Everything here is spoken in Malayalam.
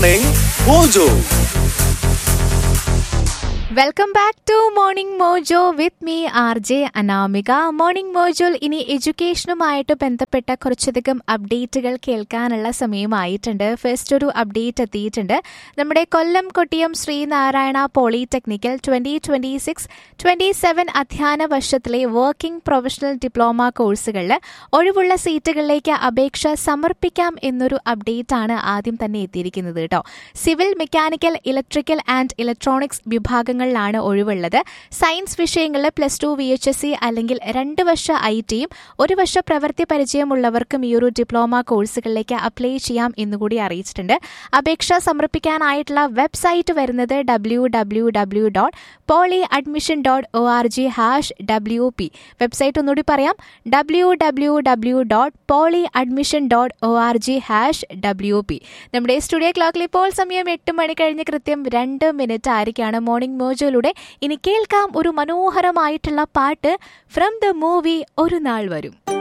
Morning Mojo. Welcome back to morning Mojo with me R J Anamika morning മോജോയിൽ ഇനി എഡ്യൂക്കേഷനുമായിട്ട് ബന്ധപ്പെട്ട കുറച്ചധികം അപ്ഡേറ്റുകൾ കേൾക്കാനുള്ള സമയമായിട്ടുണ്ട് ഫസ്റ്റ് ഒരു അപ്ഡേറ്റ് എത്തിയിട്ടുണ്ട് നമ്മുടെ Kollam Kottiyam Sreenarayana polytechnical twenty twenty six twenty seven അധ്യയന വർഷത്തിലെ വർക്കിംഗ് പ്രൊഫഷണൽ ഡിപ്ലോമ കോഴ്സുകളിൽ ഒഴിവുള്ള സീറ്റുകളിലേക്ക് അപേക്ഷ സമർപ്പിക്കാം എന്നൊരു അപ്ഡേറ്റ് ആണ് ആദ്യം തന്നെ എത്തിയിരിക്കുന്നത് കേട്ടോ civil mechanical electrical and electronics വിഭാഗങ്ങളിലാണ് ഒഴിവുള്ളത് സയൻസ് വിഷയങ്ങളിൽ plus two V H S C അല്ലെങ്കിൽ രണ്ട് വർഷ ഐ ടിയും ഒരു വർഷ പ്രവൃത്തി പരിചയമുള്ളവർക്കും ഈ ഒരു ഡിപ്ലോമ കോഴ്സുകളിലേക്ക് അപ്ലൈ ചെയ്യാം എന്നുകൂടി അറിയിച്ചിട്ടുണ്ട് അപേക്ഷ സമർപ്പിക്കാനായിട്ടുള്ള വെബ്സൈറ്റ് വരുന്നത് W W W dot poly admission dot O R G hash W P website ഒന്നുകൂടി പറയാം W W W dot poly admission dot O R G hash W P നമ്മുടെ സ്റ്റുഡിയോ ക്ലോക്കിൽ ഇപ്പോൾ സമയം എട്ട് മണി കഴിഞ്ഞ് കൃത്യം രണ്ട് മിനിറ്റ് ആയിരിക്കാണ് മോർണിംഗ് മോജോയിലൂടെ ഇനി കേൾക്കാം ഒരു മനോഹരമായിട്ടുള്ള പാട്ട് ഫ്രം ദ മൂവി ഒരു നാൾ വരും